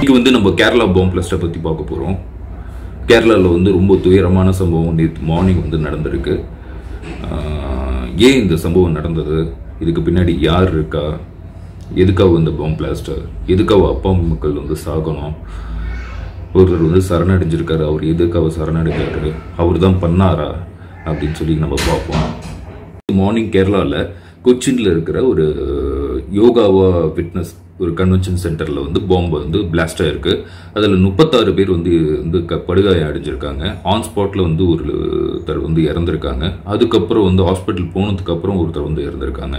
இன்னைக்கு வந்து நம்ம கேரளா பாம் பிளஸ்ட்டை பற்றி பார்க்க போகிறோம் கேரளாவில் வந்து ரொம்ப துயரமான சம்பவம் நேற்று மார்னிங் வந்து நடந்திருக்கு ஆஹ் ஏன் இந்த சம்பவம் நடந்தது இதுக்கு பின்னாடி யார் இருக்கா எதுக்காக இந்த பாம் பிளாஸ்டர் எதுக்காக அப்பா மக்கள் வந்து சாகணும் ஒருத்தர் வந்து சரணடைஞ்சிருக்காரு அவர் எதுக்காக சரணடைஞ்சாரு அவர் தான் பண்ணாரா அப்படின்னு சொல்லி நம்ம பார்ப்போம் மார்னிங் கேரளாவில் கொச்சின்ல இருக்கிற ஒரு யோகாவா ஃபிட்னஸ் ஒரு கன்வென்ஷன் சென்டரில் வந்து பாம்பு வந்து பிளாஸ்ட் ஆயிருக்கு அதில் முப்பத்தாறு பேர் வந்து வந்து க படுகாயம் அடைஞ்சிருக்காங்க ஆன் ஸ்பாட்டில் வந்து ஒருத்தர் வந்து இறந்துருக்காங்க அதுக்கப்புறம் வந்து ஹாஸ்பிட்டல் போனதுக்கு அப்புறம் ஒருத்தர் வந்து இறந்துருக்காங்க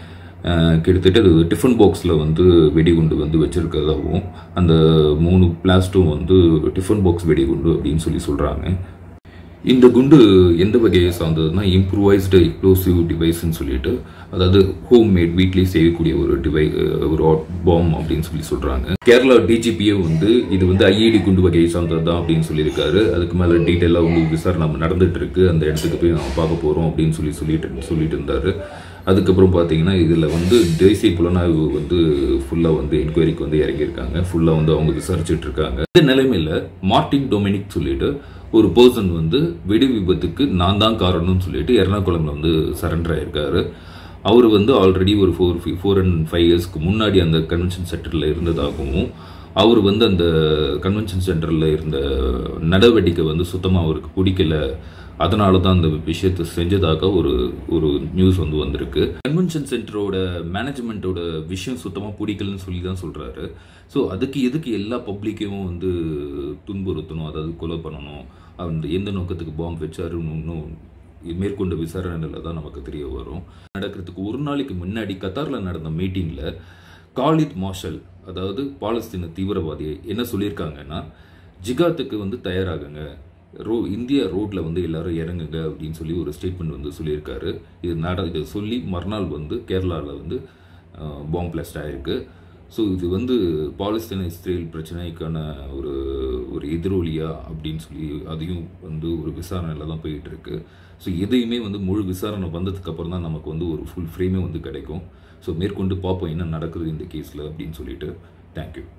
அஹ் கிட்டத்தட்ட அது டிஃபன் பாக்ஸில் வந்து வெடிகுண்டு வந்து வச்சிருக்கிறதாகவும் அந்த மூணு பிளாஸ்டும் வந்து டிஃபன் பாக்ஸ் வெடிகுண்டு அப்படின்னு சொல்லி சொல்கிறாங்க இந்த குண்டு எந்த வகையை சார்ந்ததுன்னா இம்ப்ரூவைஸ்டு எக்ஸ்ப்ளோசிவ் டிவைஸ்ன்னு சொல்லிட்டு அதாவது ஹோம் மேட் வீட்லேயே செய்யக்கூடிய ஒரு டிவை ஒரு பாம் அப்படின்னு சொல்லி சொல்றாங்க கேரளா டிஜிபியே வந்து இது வந்து ஐஇடி குண்டு வகையை சார்ந்தது தான் அப்படின்னு சொல்லியிருக்காரு அதுக்கு மேலே டீட்டெயிலாக வந்து விசாரணை நடந்துட்டு இருக்கு அந்த இடத்துக்கு போய் நம்ம பார்க்க போறோம் அப்படின்னு சொல்லி சொல்லிட்டு சொல்லிட்டு இருந்தாரு அதுக்கப்புறம் பார்த்தீங்கன்னா இதில் வந்து தேசிய புலனாய்வு வந்து ஃபுல்லாக வந்து என்கொயரிக்கு வந்து இறங்கியிருக்காங்க ஃபுல்லாக வந்து அவங்க விசாரிச்சுட்டு இருக்காங்க இந்த நிலைமையில் மார்டின் டொமினிக் சொல்லிட்டு ஒரு பர்சன் வந்து வெடி விபத்துக்கு நான் தான் காரணம்னு சொல்லிட்டு எர்ணாகுளம்ல வந்து சரண்டர் ஆயிருக்காரு அவர் வந்து ஆல்ரெடி ஒரு ஃபோர் ஃபோர் அண்ட் ஃபைவ் இயர்ஸ்க்கு முன்னாடி அந்த கன்வென்ஷன் சென்டரில் இருந்ததாகவும் அவர் வந்து அந்த கன்வென்ஷன் சென்டரில் இருந்த நடவடிக்கை வந்து சுத்தமாக அவருக்கு பிடிக்கல அதனால தான் அந்த விஷயத்தை செஞ்சதாக ஒரு ஒரு நியூஸ் வந்து வந்திருக்கு கன்வென்ஷன் சென்டரோட மேனேஜ்மெண்ட்டோட விஷயம் சுத்தமாக பிடிக்கலன்னு சொல்லி தான் சொல்கிறாரு ஸோ அதுக்கு எதுக்கு எல்லா பப்ளிக்கையும் வந்து துன்புறுத்தணும் அதாவது கொலை பண்ணணும் அந்த எந்த நோக்கத்துக்கு பாம்பு வச்சாருன்னு இன்னும் மேற்கொண்ட விசாரணையில் தான் நமக்கு தெரிய வரும் நடக்கிறதுக்கு ஒரு நாளைக்கு முன்னாடி கத்தாரில் நடந்த மீட்டிங்கில் காலித் மார்ஷல் அதாவது பாலஸ்தீன தீவிரவாதியை என்ன சொல்லியிருக்காங்கன்னா ஜிகாத்துக்கு வந்து தயாராகுங்க ரோ இந்தியா ரோட்ல வந்து எல்லாரும் இறங்குங்க அப்படின்னு சொல்லி ஒரு ஸ்டேட்மெண்ட் வந்து சொல்லியிருக்காரு இது நட இதை சொல்லி மறுநாள் வந்து கேரளாவில் வந்து பாம்பு பிளாஸ்ட் ஆயிருக்கு ஸோ இது வந்து பாலஸ்தீன இஸ்ரேல் பிரச்சனைக்கான ஒரு ஒரு எதிரொலியா அப்படின்னு சொல்லி அதையும் வந்து ஒரு விசாரணையில் தான் போயிட்டு இருக்கு ஸோ எதையுமே வந்து முழு விசாரணை வந்ததுக்கு அப்புறம் தான் நமக்கு வந்து ஒரு ஃபுல் ஃப்ரேமே வந்து கிடைக்கும் ஸோ மேற்கொண்டு பார்ப்போம் என்ன நடக்குது இந்த கேஸில் அப்படின்னு சொல்லிட்டு தேங்க்யூ